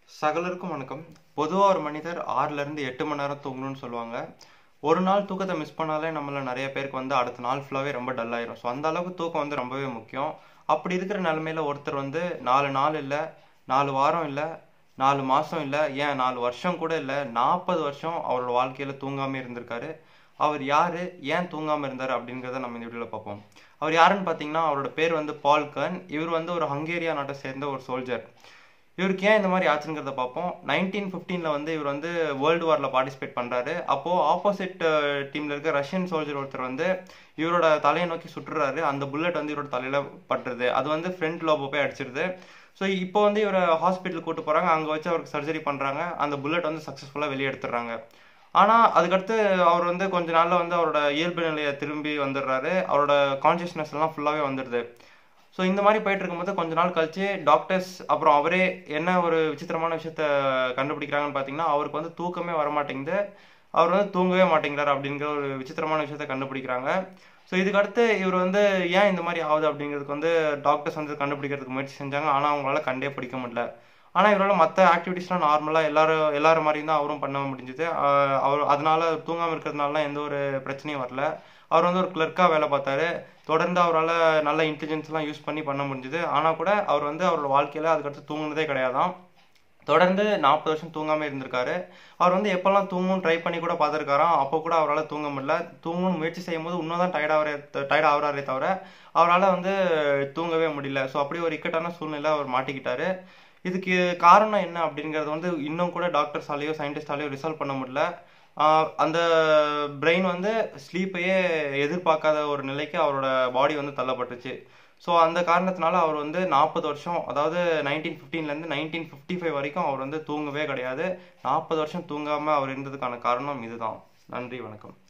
சகலருக்கும் வணக்கம் பொதுவாக ஒரு மனிதர் ஆறுல இருந்து எட்டு மணி நேரம் தூங்கணும்னு சொல்லுவாங்க ஒரு நாள் தூக்கத்தை மிஸ் பண்ணாலே நம்மள நிறைய பேருக்கு வந்து அடுத்த நாள் ஃபுல்லாகவே ரொம்ப டல் ஆயிரும் ஸோ அந்த அளவுக்கு தூக்கம் வந்து ரொம்பவே முக்கியம் அப்படி இருக்கிற நிலமையில ஒருத்தர் வந்து நாலு நாள் இல்லை நாலு வாரம் இல்லை நாலு மாதம் இல்லை ஏன் நாலு வருஷம் கூட இல்லை நாற்பது வருஷம் அவரோட வாழ்க்கையில் தூங்காமல் இருந்திருக்காரு அவர் யாரு ஏன் தூங்காமல் இருந்தார் அப்படிங்கிறத நம்ம இந்த வீடியோவில் பார்ப்போம் அவர் யாருன்னு பார்த்தீங்கன்னா அவரோட பேர் வந்து பால் கன் இவர் வந்து ஒரு ஹங்கேரியா நாட்டை சேர்ந்த ஒரு சோல்ஜர் இவருக்கு ஏன் இந்த மாதிரி ஆச்சுங்கிறத பார்ப்போம் நைன்டீன் ஃபிஃப்டீனில் வந்து இவர் வந்து வேர்ல்டு வாரில் பார்ட்டிசிபேட் பண்ணுறாரு அப்போது ஆப்போசிட் டீமில் இருக்க ரஷ்யன் சோல்ஜர் ஒருத்தர் வந்து இவரோட தலையை நோக்கி சுட்டுறாரு அந்த புல்லட் வந்து இவரோட தலையில் பட்டுருது அது வந்து ஃப்ரண்ட் லோபோ போய் அடிச்சிருது ஸோ இப்போ வந்து இவரை ஹாஸ்பிட்டல் கூட்டு போகிறாங்க அங்கே வச்சு அவருக்கு சர்ஜரி பண்ணுறாங்க அந்த புல்லட் வந்து சக்ஸஸ்ஃபுல்லாக வெளியே எடுத்துடுறாங்க ஆனால் அதுக்கடுத்து அவர் வந்து கொஞ்ச நாளில் வந்து அவரோட இயல்பு நிலையை திரும்பி வந்துடுறாரு அவரோட கான்சியஸ்னஸ் எல்லாம் ஃபுல்லாகவே வந்துடுது ஸோ இந்த மாதிரி போயிட்டு இருக்கும்போது கொஞ்ச நாள் கழிச்சு டாக்டர்ஸ் அப்புறம் அவரே என்ன ஒரு விசித்திரமான விஷயத்த கண்டுபிடிக்கிறாங்கன்னு பார்த்தீங்கன்னா அவருக்கு வந்து தூக்கமே வர மாட்டேங்குது அவர் வந்து தூங்கவே மாட்டேங்கிறார் அப்படிங்கிற ஒரு விசித்திரமான விஷயத்த கண்டுபிடிக்கிறாங்க ஸோ இதுக்கு அடுத்து இவர் வந்து ஏன் இந்த மாதிரி ஆகுது அப்படிங்கிறதுக்கு வந்து டாக்டர்ஸ் வந்து கண்டுபிடிக்கிறதுக்கு முயற்சி செஞ்சாங்க ஆனால் அவங்களால கண்டே பிடிக்க முடியல ஆனால் இவரால் மற்ற ஆக்டிவிட்டீஸ்லாம் நார்மலாக எல்லாரும் எல்லாரும் மாதிரியும் தான் அவரும் பண்ண முடிஞ்சுது ஆஹ் அவர் அதனால தூங்காமல் இருக்கிறதுனால எந்த ஒரு பிரச்சனையும் வரல அவர் வந்து ஒரு கிளர்க்காக வேலை பார்த்தாரு தொடர்ந்து அவரால் நல்ல இன்டெலிஜென்ஸ்லாம் யூஸ் பண்ணி பண்ண முடிஞ்சுது ஆனால் கூட அவர் வந்து அவரோட வாழ்க்கையில் அதுக்கடுத்து தூங்குனதே கிடையாதாம் தொடர்ந்து நாற்பது வருஷம் தூங்காமல் இருந்திருக்காரு அவர் வந்து எப்போல்லாம் தூங்கணும்னு ட்ரை பண்ணி கூட பார்த்துருக்காராம் அப்போ கூட அவரால் தூங்க முடியல தூங்கணும்னு முயற்சி செய்யும் போது இன்னும் தான் டயர்ட் ஆகிறே டயர்ட் ஆகுறாரே தவிர அவரால் வந்து தூங்கவே முடியல ஸோ அப்படி ஒரு இக்கட்டான சூழ்நிலை அவர் மாட்டிக்கிட்டாரு இதுக்கு காரணம் என்ன அப்படிங்கிறது வந்து இன்னும் கூட டாக்டர்ஸாலேயோ சயின்டிஸ்டாலேயோ ரிசால்வ் பண்ண முடியல ஆஹ் அந்த பிரெயின் வந்து ஸ்லீப்பையே எதிர்பார்க்காத ஒரு நிலைக்கு அவரோட பாடி வந்து தள்ளப்பட்டுச்சு ஸோ அந்த காரணத்தினால அவர் வந்து நாற்பது வருஷம் அதாவது நைன்டீன் ஃபிஃப்டீன்லேருந்து நைன்டீன் ஃபிஃப்டி ஃபைவ் வரைக்கும் அவர் வந்து தூங்கவே கிடையாது நாற்பது வருஷம் தூங்காமல் அவர் இருந்ததுக்கான காரணம் இதுதான் நன்றி வணக்கம்